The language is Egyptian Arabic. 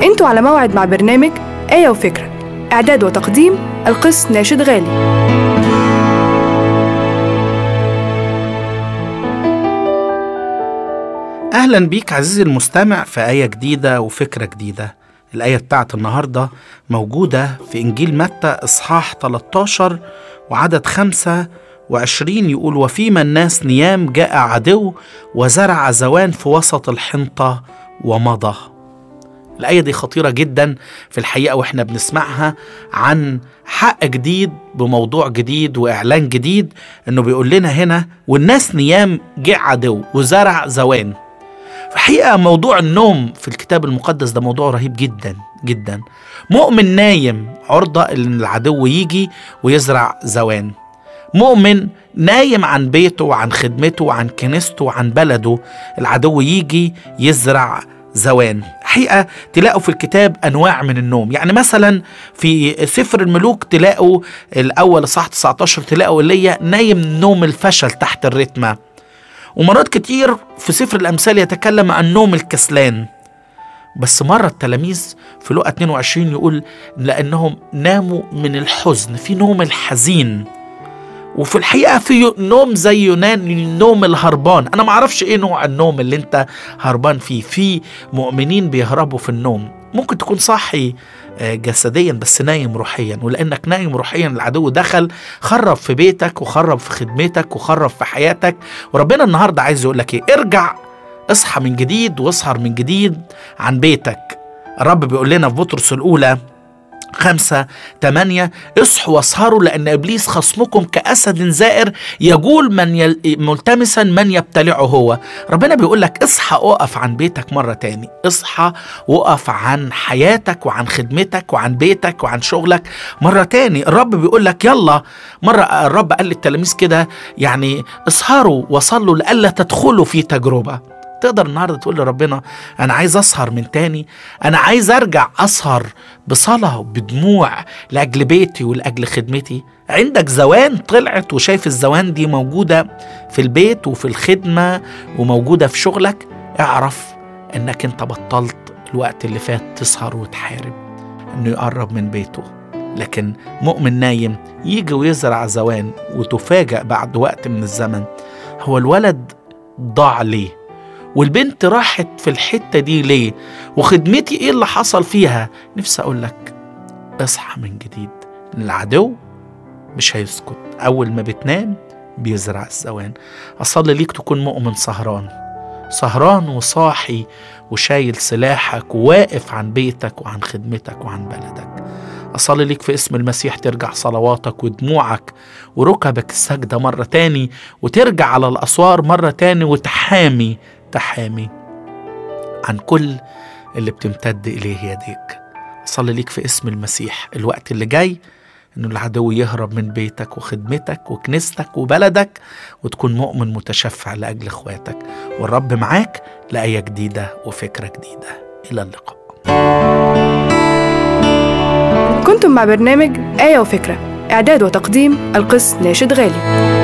انتوا على موعد مع برنامج آية وفكرة إعداد وتقديم القس ناشد غالي أهلا بيك عزيزي المستمع في آية جديدة وفكرة جديدة الآية بتاعت النهاردة موجودة في إنجيل متى إصحاح 13 وعدد 25 يقول وفيما الناس نيام جاء عدو وزرع زوان في وسط الحنطة ومضى الآية دي خطيرة جدا في الحقيقة وإحنا بنسمعها عن حق جديد بموضوع جديد وإعلان جديد إنه بيقول لنا هنا والناس نيام جاء عدو وزرع زوان في الحقيقة موضوع النوم في الكتاب المقدس ده موضوع رهيب جدا جدا مؤمن نايم عرضة ان العدو يجي ويزرع زوان مؤمن نايم عن بيته وعن خدمته وعن كنيسته وعن بلده العدو يجي يزرع زوان حقيقة تلاقوا في الكتاب أنواع من النوم يعني مثلا في سفر الملوك تلاقوا الأول صح 19 تلاقوا ايليا نايم نوم الفشل تحت الرتمة ومرات كتير في سفر الأمثال يتكلم عن نوم الكسلان بس مرة التلاميذ في لقا 22 يقول لأنهم ناموا من الحزن في نوم الحزين وفي الحقيقة في نوم زي يونان نوم الهربان أنا معرفش إيه نوع النوم اللي أنت هربان فيه في مؤمنين بيهربوا في النوم ممكن تكون صاحي جسديا بس نايم روحيا ولانك نايم روحيا العدو دخل خرب في بيتك وخرب في خدمتك وخرب في حياتك وربنا النهارده عايز يقول لك ايه ارجع اصحى من جديد واسهر من جديد عن بيتك الرب بيقول لنا في بطرس الاولى خمسة تمانية اصحوا واسهروا لأن إبليس خصمكم كأسد زائر يجول من يل... ملتمسا من يبتلعه هو ربنا بيقول لك اصحى وقف عن بيتك مرة تاني اصحى وقف عن حياتك وعن خدمتك وعن بيتك وعن شغلك مرة تاني الرب بيقول لك يلا مرة الرب قال للتلاميذ كده يعني اسهروا وصلوا لألا تدخلوا في تجربة تقدر النهارده تقول لربنا انا عايز اسهر من تاني انا عايز ارجع اسهر بصلاه وبدموع لاجل بيتي ولاجل خدمتي عندك زوان طلعت وشايف الزوان دي موجوده في البيت وفي الخدمه وموجوده في شغلك اعرف انك انت بطلت الوقت اللي فات تسهر وتحارب انه يقرب من بيته لكن مؤمن نايم يجي ويزرع زوان وتفاجأ بعد وقت من الزمن هو الولد ضاع ليه والبنت راحت في الحتة دي ليه وخدمتي ايه اللي حصل فيها نفسي اقول لك اصحى من جديد العدو مش هيسكت اول ما بتنام بيزرع الزوان اصلي ليك تكون مؤمن سهران سهران وصاحي وشايل سلاحك وواقف عن بيتك وعن خدمتك وعن بلدك أصلي ليك في اسم المسيح ترجع صلواتك ودموعك وركبك السجدة مرة تاني وترجع على الأسوار مرة تاني وتحامي تحامي عن كل اللي بتمتد إليه يديك أصلي ليك في اسم المسيح الوقت اللي جاي إنه العدو يهرب من بيتك وخدمتك وكنيستك وبلدك وتكون مؤمن متشفع لأجل إخواتك والرب معاك لآية جديدة وفكرة جديدة إلى اللقاء كنتم مع برنامج آية وفكرة إعداد وتقديم القس ناشد غالي